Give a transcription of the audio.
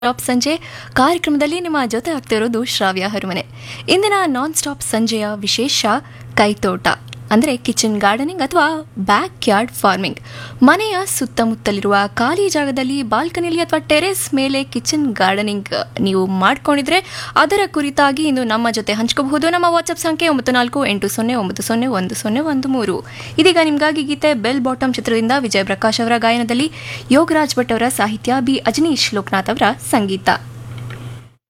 stop ಸಂಜೆ ಕಾರ್ಯಕ್ರಮದಲ್ಲಿ ನಿಮ್ಮ ಜೊತೆ ಆಗ್ತಿರೋದು ಶ್ರಾವ್ಯ ಹರುಮನೆ ಇಂದಿನ ನಾನ್ ಸ್ಟಾಪ್ ಸಂಜೆಯ ವಿಶೇಷ ಕೈತೋಟ ಅಂದರೆ ಕಿಚನ್ ಗಾರ್ಡನಿಂಗ್ ಅಥವಾ ಬ್ಯಾಕ್ ಯಾರ್ಡ್ ಫಾರ್ಮಿಂಗ್ ಮನೆಯ ಸುತ್ತಮುತ್ತಲಿರುವ ಖಾಲಿ ಜಾಗದಲ್ಲಿ ಬಾಲ್ಕನಿಯಲ್ಲಿ ಅಥವಾ ಟೆರೆಸ್ ಮೇಲೆ ಕಿಚನ್ ಗಾರ್ಡನಿಂಗ್ ನೀವು ಮಾಡ್ಕೊಂಡಿದ್ರೆ ಅದರ ಕುರಿತಾಗಿ ಇಂದು ನಮ್ಮ ಜೊತೆ ಹಂಚ್ಕೋಬಹುದು ನಮ್ಮ ವಾಟ್ಸಪ್ ಸಂಖ್ಯೆ ಒಂಬತ್ತು ನಾಲ್ಕು ಎಂಟು ಸೊನ್ನೆ ಒಂಬತ್ತು ಸೊನ್ನೆ ಒಂದು ಸೊನ್ನೆ ಒಂದು ಮೂರು ಇದೀಗ ನಿಮಗಾಗಿ ಗೀತೆ ಬೆಲ್ ಬಾಟಮ್ ಚಿತ್ರದಿಂದ ವಿಜಯ್ ಪ್ರಕಾಶ್ ಅವರ ಗಾಯನದಲ್ಲಿ ಯೋಗರಾಜ್ ಭಟ್ ಅವರ ಸಾಹಿತ್ಯ ಬಿ ಅಜನೀಶ್ ಲೋಕನಾಥ್ ಅವರ ಸಂಗೀತ